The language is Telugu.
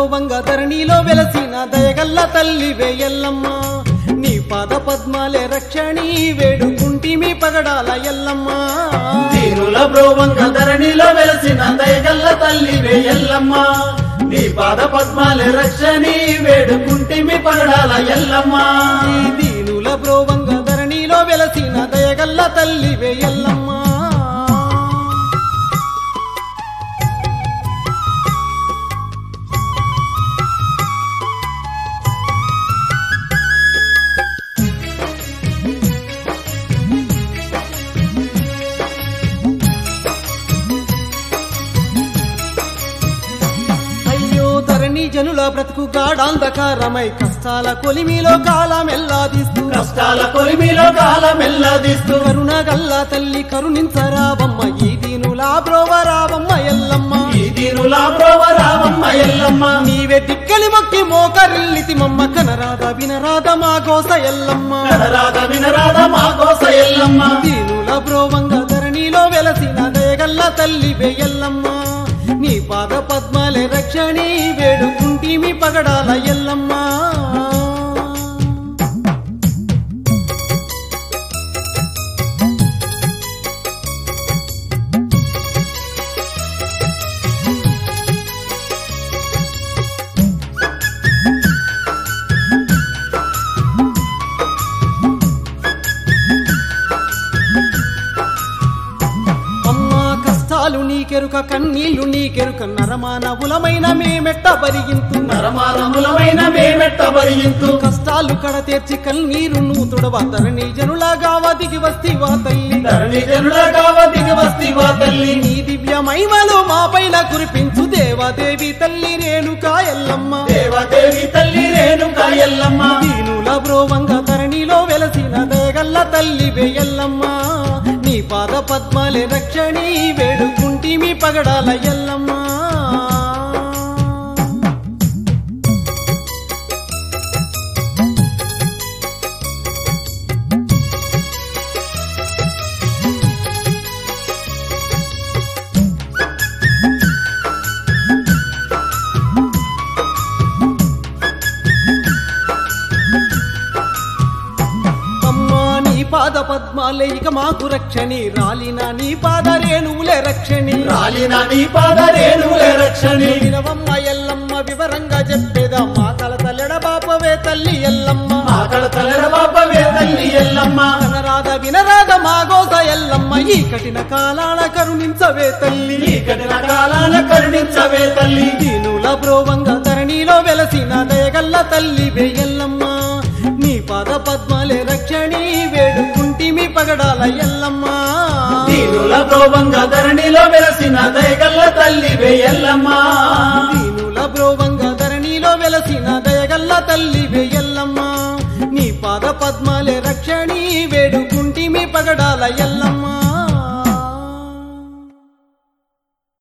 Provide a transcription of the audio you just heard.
బ్రోవంగ ధరణిలో వెలసిన దయగల్ల తల్లి ఎల్లమ్మ నీ పాద పద్మాలే రక్షణి వేడుకుంటిమి పగడాల ఎల్లమ్మ దీనుల బ్రోవంగ ధరణిలో వెలసిన దయగల్ల తల్లి ఎల్లమ్మ నీ పాద పద్మాల రక్షణి వేడుకుంటిమి పగడాల ఎల్లమ్మ ఈ దీనుల బ్రోవంగ ధరణిలో వెలసిన దయగల్ల తల్లి ఎల్లమ్మ అయ్యో ధరణి జనుల బ్రతుకు గాఢాంధకారమై కష్టాల కొలిమిలో కాలం ఎల్లాదిస్తూ కష్టాల కొలిమిలో కాలం ఎల్లదిస్తూ కరుణ గల్ల తల్లి కరుణించరావమ్మ ఈ దీనుల బ్రోవరావమ్మ ఎల్లమ్మ ఈ దీనుల బ్రోవ రామమ్మ ఎల్లమ్మ నీవే దిక్కలి మొక్కి మోకరిల్లితి మమ్మ కనరాద వినరాద మా గోస ఎల్లమ్మ వినరాధ వినరాధ మా కోస ఎల్లమ్మ దీనుల బ్రోవంగ ధరణిలో వెలసిన దయగల్ల తల్లి ఎల్లమ్మ నీ పాద పద్మాలే రక్షణి వేడుకుంటిమి పగడాల ఎల్లమ్మ అమ్మా కష్టాలు నీకెరుక కన్నీళ్లు నీకెరుక నరమానవులమైన మేమెట్ట బరిగింతు నరమానములమైన మేమెట్ట భరింతు కష్టాలు కడ తీర్చి కన్నీరు నువ్వు తుడవ ధరణి జనులాగా వదిగి వస్తివా తల్లి ధరణి జనుల కావ దిగి వస్తివా తల్లి నీ దివ్య మహిమలు మా పైన కురిపించు దేవాదేవి తల్లి రేణుకా ఎల్లమ్మ దేవదేవి తల్లి రేణుక ఎల్లమ్మ దీనుల బ్రోవంగ ధరణిలో వెలసిన దేగల్ల తల్లి ఎల్లమ్మ నీ పాద పద్మాలే రక్షణి వేడుకుంటిమి పగడాల ఎల్లమ్మ అమ్మా నీ పాద పద్మాలే ఇక మాకు రక్షణి రాలిన నీ పాద రేణువులే రక్షణి రాలిన నీ పాద రేణువులే రక్షణి వినవమ్మ ఎల్లమ్మ వివరంగా చెప్పేదా మా కలత లెడబాపవే తల్లి ఎల్లమ్మ ఆకడ తలర బాపవే తల్లి ఎల్లమ్మ కనరాద వినరాద మా గోస ఎల్లమ్మ ఈ కఠిన కాలాన కరుణించవే తల్లి ఈ కఠిన కాలాన కరుణించవే తల్లి దీనుల బ్రోవంగ ధరణిలో వెలసిన దయగల్ల తల్లి ఎల్లమ్మ నీ పాద పద్మాలే రక్షణి వేడుకుంటిమి పగడాల ఎల్లమ్మ దీనుల ప్రోభంగ ధరణిలో వెలసిన దయగల్ల తల్లి ఎల్లమ్మ దీనుల బ్రోవంగ ధరణిలో వెలసిన దయగల్ల తల్లి ఎల్లమ్మ నీ పాద పద్మాలే రక్షణి వేడుకుంటిమి పగడాల ఎల్లమ్మ